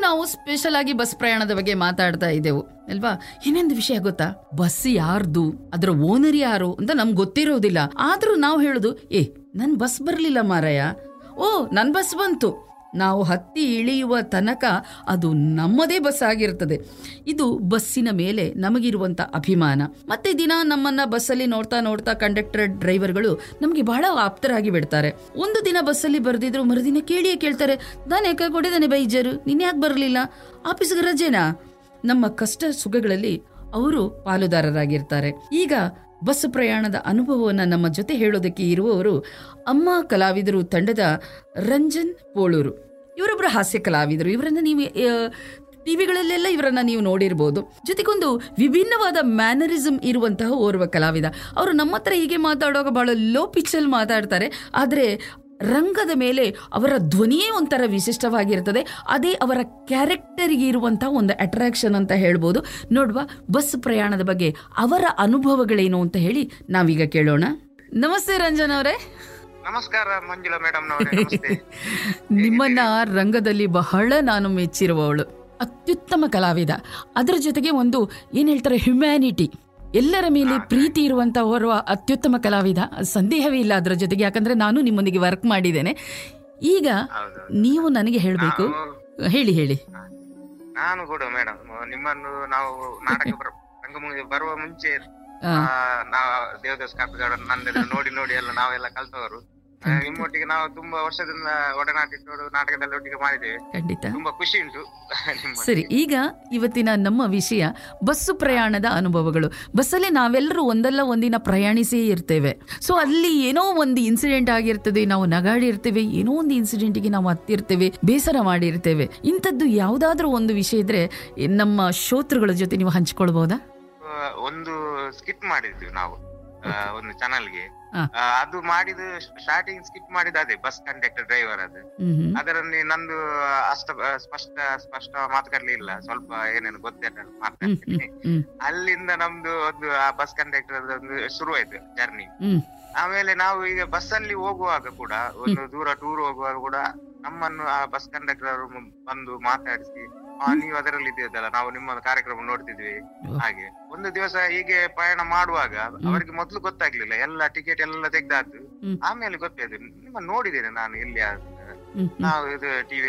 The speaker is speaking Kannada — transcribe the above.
ನಾವು ಸ್ಪೆಷಲ್ ಆಗಿ ಬಸ್ ಪ್ರಯಾಣದ ಬಗ್ಗೆ ಮಾತಾಡ್ತಾ ಇದ್ದೆವು ಅಲ್ವಾ ಇನ್ನೊಂದು ವಿಷಯ ಗೊತ್ತಾ ಬಸ್ ಯಾರ್ದು ಅದರ ಓನರ್ ಯಾರು ಅಂತ ನಮ್ಗೆ ಗೊತ್ತಿರೋದಿಲ್ಲ ಆದ್ರೂ ನಾವು ಹೇಳುದು ಏ ನನ್ ಬಸ್ ಬರ್ಲಿಲ್ಲ ಮಾರಾಯ ಓ ನನ್ ಬಸ್ ಬಂತು ನಾವು ಹತ್ತಿ ಇಳಿಯುವ ತನಕ ಅದು ನಮ್ಮದೇ ಬಸ್ ಆಗಿರ್ತದೆ ಇದು ಬಸ್ಸಿನ ಮೇಲೆ ನಮಗಿರುವಂತ ಅಭಿಮಾನ ಮತ್ತೆ ದಿನ ನಮ್ಮನ್ನ ಬಸ್ಸಲ್ಲಿ ನೋಡ್ತಾ ನೋಡ್ತಾ ಕಂಡಕ್ಟರ್ ಡ್ರೈವರ್ಗಳು ನಮಗೆ ಬಹಳ ಆಪ್ತರಾಗಿ ಬಿಡ್ತಾರೆ ಒಂದು ದಿನ ಬಸ್ಸಲ್ಲಿ ಬರ್ದಿದ್ರು ಮರುದಿನ ಕೇಳಿಯೇ ಕೇಳ್ತಾರೆ ನಾನು ಯಾಕೆ ಕೊಡಿದಾನೆ ಬೈಜರು ನೀನ್ ಯಾಕೆ ಬರಲಿಲ್ಲ ಆಫೀಸ್ಗೆ ರಜೆನಾ ನಮ್ಮ ಕಷ್ಟ ಸುಖಗಳಲ್ಲಿ ಅವರು ಪಾಲುದಾರರಾಗಿರ್ತಾರೆ ಈಗ ಬಸ್ ಪ್ರಯಾಣದ ಅನುಭವವನ್ನು ನಮ್ಮ ಜೊತೆ ಹೇಳೋದಕ್ಕೆ ಇರುವವರು ಅಮ್ಮ ಕಲಾವಿದರು ತಂಡದ ರಂಜನ್ ಪೋಳೂರು ಇವರೊಬ್ಬರು ಹಾಸ್ಯ ಕಲಾವಿದರು ಇವರನ್ನ ನೀವು ಟಿವಿಗಳಲ್ಲೆಲ್ಲ ಇವರನ್ನ ನೀವು ನೋಡಿರ್ಬೋದು ಜೊತೆಗೊಂದು ವಿಭಿನ್ನವಾದ ಮ್ಯಾನರಿಸಮ್ ಇರುವಂತಹ ಓರ್ವ ಕಲಾವಿದ ಅವರು ನಮ್ಮ ಹತ್ರ ಹೀಗೆ ಮಾತಾಡುವಾಗ ಬಹಳ ಲೋ ಪಿಚ್ಚಲ್ಲಿ ಮಾತಾಡ್ತಾರೆ ಆದರೆ ರಂಗದ ಮೇಲೆ ಅವರ ಧ್ವನಿಯೇ ಒಂಥರ ವಿಶಿಷ್ಟವಾಗಿರ್ತದೆ ಅದೇ ಅವರ ಕ್ಯಾರೆಕ್ಟರ್ಗೆ ಇರುವಂತಹ ಒಂದು ಅಟ್ರಾಕ್ಷನ್ ಅಂತ ಹೇಳ್ಬೋದು ನೋಡುವ ಬಸ್ ಪ್ರಯಾಣದ ಬಗ್ಗೆ ಅವರ ಅನುಭವಗಳೇನು ಅಂತ ಹೇಳಿ ನಾವೀಗ ಕೇಳೋಣ ನಮಸ್ತೆ ರಂಜನ್ ಅವರೇ ನಮಸ್ಕಾರ ಮಂಜುಳಾ ಮೇಡಮ್ ನವರೇ ನಮಸ್ತೆ ನಿಮ್ಮನ್ನ ರಂಗದಲ್ಲಿ ಬಹಳ ನಾನು ಮೆಚ್ಚಿರುವವಳು ಅತ್ಯುತ್ತಮ ಕಲಾವಿದ ಅದರ ಜೊತೆಗೆ ಒಂದು ಏನ್ ಹೇಳ್ತಾರೆ ಹ್ಯುಮ್ಯಾನಿಟಿ ಎಲ್ಲರ ಮೇಲೆ ಪ್ರೀತಿ ಇರುವಂತ ಓರ್ವ ಅತ್ಯುತ್ತಮ ಕಲಾವಿದ ಸಂದೇಹವೇ ಇಲ್ಲ ಅದರ ಜೊತೆಗೆ ಯಾಕಂದ್ರೆ ನಾನು ನಿಮ್ಮೊಂದಿಗೆ ವರ್ಕ್ ಮಾಡಿದ್ದೇನೆ ಈಗ ಹೌದು ನೀವು ನನಗೆ ಹೇಳಬೇಕು ನಾವು- ಹೇಳಿ ಹೇಳಿ ನಾನು ಕೂಡ ಮೇಡಮ್ ನಿಮ್ಮನ್ನು ನಾವು ನಾಟಕ ಬರ- ರಂಗಭೂಮಿಗೆ ಬರುವ ಮುಂಚೆ ಆ, ಆ, ನಾವು ದೇವದಾಸ್ ಕಾಪಿಗಾಡ ನನ್ನ ನೋಡಿ ನೋಡಿ ಎಲ್ಲ ನಾವೆಲ್ಲ ಕಲ್ತವರು ಆ, ನಿಮ್ಮೊಟ್ಟಿಗೆ ನಾವು ತುಂಬಾ ವರ್ಷದಿಂದ ಒಡನಾಟ ಇಟ್ಟು ನಾಟಕದಲ್ಲಿ ಒಟ್ಟಿಗೆ ಮಾಡಿದ್ದೇವೆ ಖಂಡಿತ ತುಂಬಾ ಖುಷಿ ಉಂಟು ನಿಮ್ಮ ಸರಿ ಈಗ ಇವತ್ತಿನ ನಮ್ಮ ವಿಷಯ ಬಸ್ಸು ಪ್ರಯಾಣದ ಅನುಭವಗಳು ಬಸ್ಸಲ್ಲಿ ನಾವೆಲ್ಲರೂ ಒಂದಲ್ಲ ಒಂದಿನ ಪ್ರಯಾಣಿಸೇ ಇರ್ತೇವೆ ಸೊ ಅಲ್ಲಿ ಏನೋ ಒಂದು ಇನ್ಸಿಡೆಂಟ್ ಆಗಿರ್ತದೆ ನಾವು ನಗಾಡಿರ್ತೇವೆ ಏನೋ ಒಂದು ಇನ್ಸಿಡೆಂಟ್ಗೆ ನಾವು ಹತ್ತಿರ್ತೇವೆ ಬೇಸರ ಮಾಡಿರ್ತೇವೆ ಇಂಥದ್ದು ಯಾವುದಾದ್ರೂ ಒಂದು ವಿಷಯ ಇದ್ರೆ ನಮ್ಮ ಶ್ರೋತೃಗಳ ಜೊತೆ ನೀವು ಹಂಚ್ಕೊಳ್ಬಹುದಾ ಆ, ಒಂದು ಸ್ಕಿಟ್ ಮಾಡಿದ್ವಿ ನಾವು ಆ, ಒಂದು ಚಾನಲ್ಗೆ ಹಾ. ಅದು ಮಾಡಿದ ಸ್ಟಾರ್ಟಿಂಗ್ ಸ್ಕಿಟ್ ಮಾಡಿದ ಅದೇ ಬಸ್ ಕಂಡಕ್ಟರ್ ಡ್ರೈವರ್ ಅದು ಹ್ಮ್ ಹ್ಮ್. ಅದರಲ್ಲಿ ನಂದು ಅಷ್ಟ ಸ್ಪಷ್ಟ ಸ್ಪಷ್ಟ ಮಾತುಕತೆ ಇಲ್ಲ ಸ್ವಲ್ಪ ಏನೇನು ಗೊತ್ತಿಲ್ಲ ಹ್ಮ್ ಮಾತಾಡ್ತೀನಿ ಹ್ಮ್ ಹ್ಮ್ ಅಲ್ಲಿಂದ ನಮ್ದು ಒಂದು ಆ ಬಸ್ ಕಂಡಕ್ಟರ್ ಒಂದು ಶುರುವಾಯ್ತು ಜರ್ನಿ ಹ್ಮ್ ಆಮೇಲೆ ನಾವು ಈಗ ಬಸ್ ಅಲ್ಲಿ ಹೋಗುವಾಗ ಕೂಡ ಒಂದು ದೂರ ಟೂರ್ ಹೋಗುವಾಗ ಕೂಡ ನಮ್ಮನ್ನು ಆ ಬಸ್ ಕಂಡಕ್ಟರ್ ಬಂದು ಮಾತಾಡಿಸಿ ಆ ನೀವು ಅದರಲ್ಲಿ ಇದ್ದೀರಲ್ಲ ನಾವು ನಿಮ್ಮ ಕಾರ್ಯಕ್ರಮ ನೋಡ್ತಿದ್ವಿ ಓ. ಹಾಗೆ ಒಂದು ದಿವಸ ಹೀಗೆ ಪಯಣ ಮಾಡುವಾಗ ಅವರಿಗೆ ಮೊದ್ಲು ಗೊತ್ತಾಗ್ಲಿಲ್ಲ ಎಲ್ಲ ಟಿಕೆಟ್ ಎಲ್ಲ ತೆಗ್ದಾದ್ದು ಹ್ಮ್. ಆಮೇಲೆ ಗೊತ್ತಾಯ್ತು ನಿಮ್ಮ ನೋಡಿದ್ದೇನೆ ನಾನು ಇಲ್ಲಿ ಅಂತ. ಹ್ಮ್ ಹ್ಮ್ ನಾವು ಇದು ಟಿವಿ